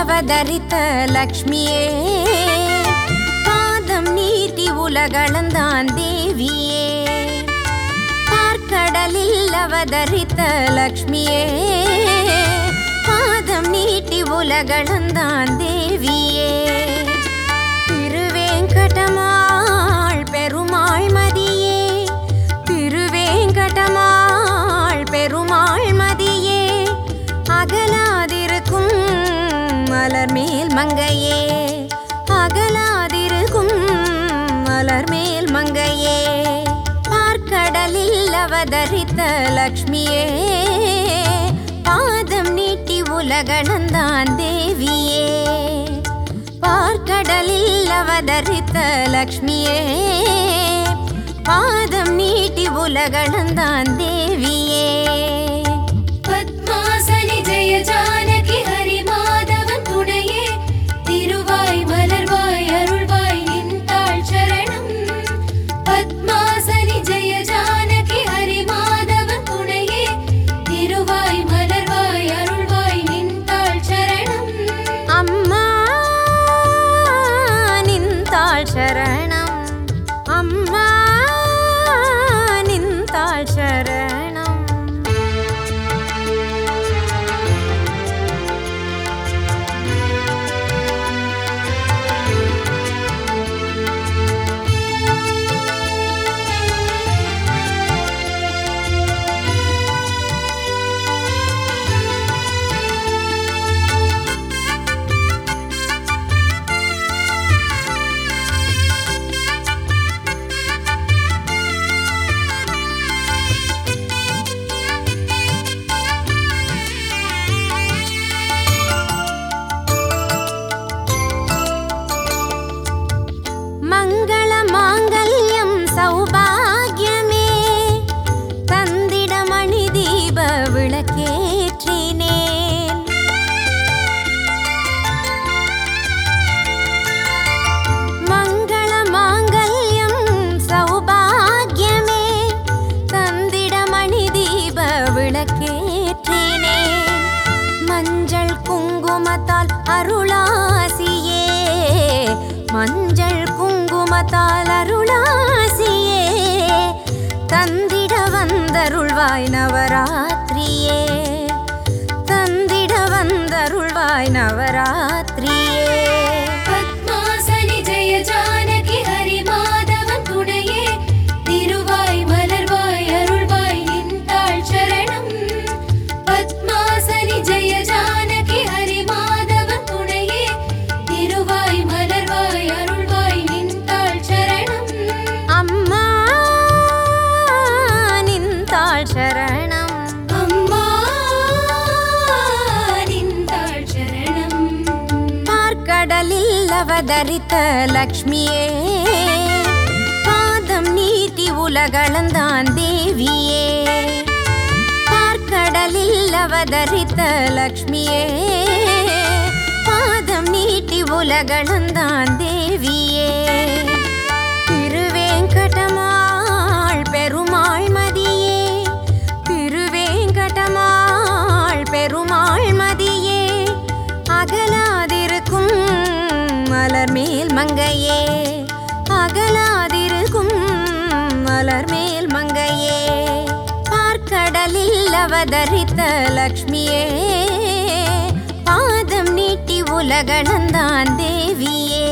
அவதரித்த லக்ஷ்மியே பாதம் நீட்டி உலகளந்தான் தேவியே பார்க்கடலில் அவதரித்த லக்ஷ்மியே பாதம் நீட்டி உலகளந்தான் தேவியே திருவேங்கடமாள் பெருமாள் மதியே திருவேங்கடமாள் பெருமாள் மதியே அகலாதிருக்கும் மலர் மேல் மங்கையே அகலாதிருக்கும் மலர் மேல் மங்கையே பார்க்கடலில் அவதரித்த லக்ஷ்மியே பாதம் நீட்டி உலகளந்தான் தேவியே பார்க்கடலில் அவதரித்த லக்ஷ்மியே பாதம் நீட்டி உலகளந்தான் தேவியே பத்மாசனி ஜெய ஜானகி ஹரி மாதவன் துணையே திருவாய் மலர்வாய் அருள்வாய் நின்றாள் சரணம் பத்மாசனி ஜெய ஜானகி ஹரி மாதவன் துணையே திருவாய் மலர்வாய் அருள்வாய் நின்றாள் சரணம் அம்மா நின்றாள் சரணம் அம்மா நின்றாள் சரணம் மங்கள மாங்கல்யம் சௌபாகியமே தந்திட மணி தீப விளக்கேற்றினேன் மங்கள மாங்கல்யம் சௌபாகியமே தந்திட மணி தீப விளக்கேற்றினேன் மஞ்சள் குங்குமத்தால் அருளாசியே மஞ்சள் குங்குமத்தால் அருளாசியே தந்திட வந்தருள்வாய் நவராத்திரியே தந்திட வந்தருள்வாய் நவராத்திரியே பத்மாசனி ஜெய ஜானகி ஹரி மாதவன் துணையே திருவாய் மலர்வாய் அருள்வாய் நின்றாள் சரணம் பத்மாசனி ஜெய ஜானகி ஹரி மாதவன் துணையே திருவாய் மலர்வாய் அருள்வாய் நின்றாள் சரணம் அம்மா நின்றாள் சரணம் அம்மா நின்றாள் சரணம் பார்க்கடலில் அவதரித்த லக்ஷ்மியே பாதம் நீட்டி உலகளந்தான் தேவியே பார்க்கடலில் அவதரித்த லக்ஷ்மியே பாதம் நீட்டி உலகளந்தான் தேவியே திருவேங்கடமாள் பெருமாள் மதியே திருவேங்கடமாள் பெருமாள் மதியே அகலாதிருக்கும் மலர் மேல் மங்கையே அகலாதிருக்கும் மலர் மேல் மங்கையே பார்க்கடலில் அவதரித்த லக்ஷ்மியே பாதம் நீட்டி உலகளந்தான் தேவியே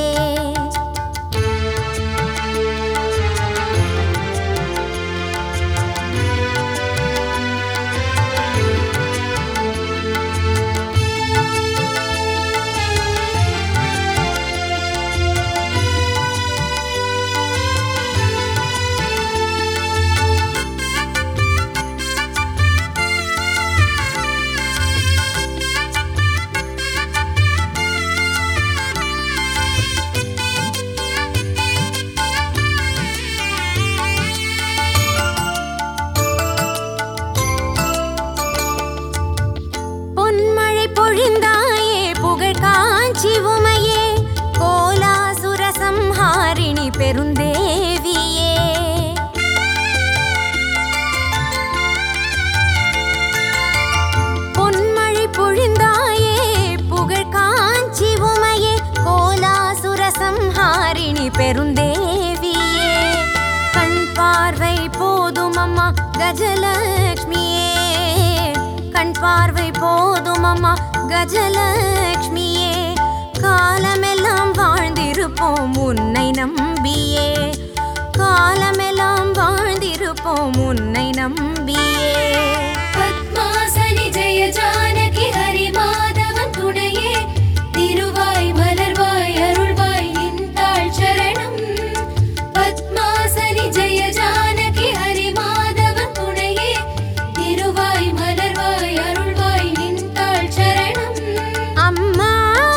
கஜலக்ஷ்மியே கண் பார்வை போதும் அம்மா கஜலக்ஷ்மியே காலமெல்லாம் வாழ்ந்திருப்போம் உன்னை நம்பியே காலமெல்லாம் வாழ்ந்திருப்போம் உன்னை நம்பியே பத்மாசனி ஜெய ஜானகி ஹரி மாதவன் துணையே திருவாய் மலர்வாய் அருள்வாய் நின்றாள் சரணம் பத்மாசனி ஜெய ஜானகி ஹரி மாதவன் துணையே திருவாய் மலர்வாய் அருள்வாய் நின்றாள் சரணம் அம்மா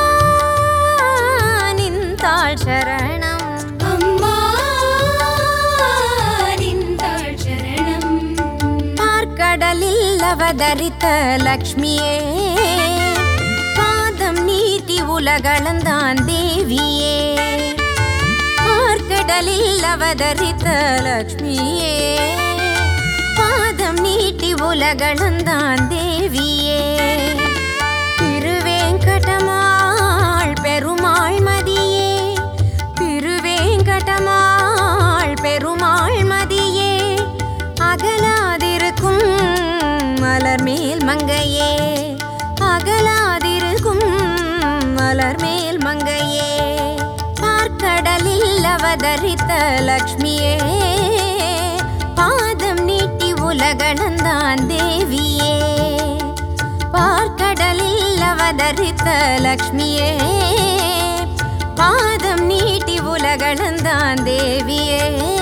நின்றாள் சரணம் அம்மா நின்றாள் சரணம் பார்க்கடலில் அவதரித்த லக்ஷ்மியே பாதம் நீட்டி உலகளந்தான் தேவியே பார்க்கடலில் அவதரித்த லக்ஷ்மியே பாதம் நீட்டி உலகளந்தான் தேவியே திருவேங்கடமாள் பெருமாள் மதியே திருவேங்கடமாள் பெருமாள் மதியே அகலாதிருக்கும் மலர் மேல் மங்கையே அகலாதிருக்கும் மலர் மேல் மங்கையே பார்க்கடலில் அவதரித்த லக்ஷ்மியே பாதம் நீட்டி உலகளந்தான் தேவியே பார்க்கடலில் அவதரித்த லக்ஷ்மியே பாதம் நீட்டி உலகளந்தான் தேவியே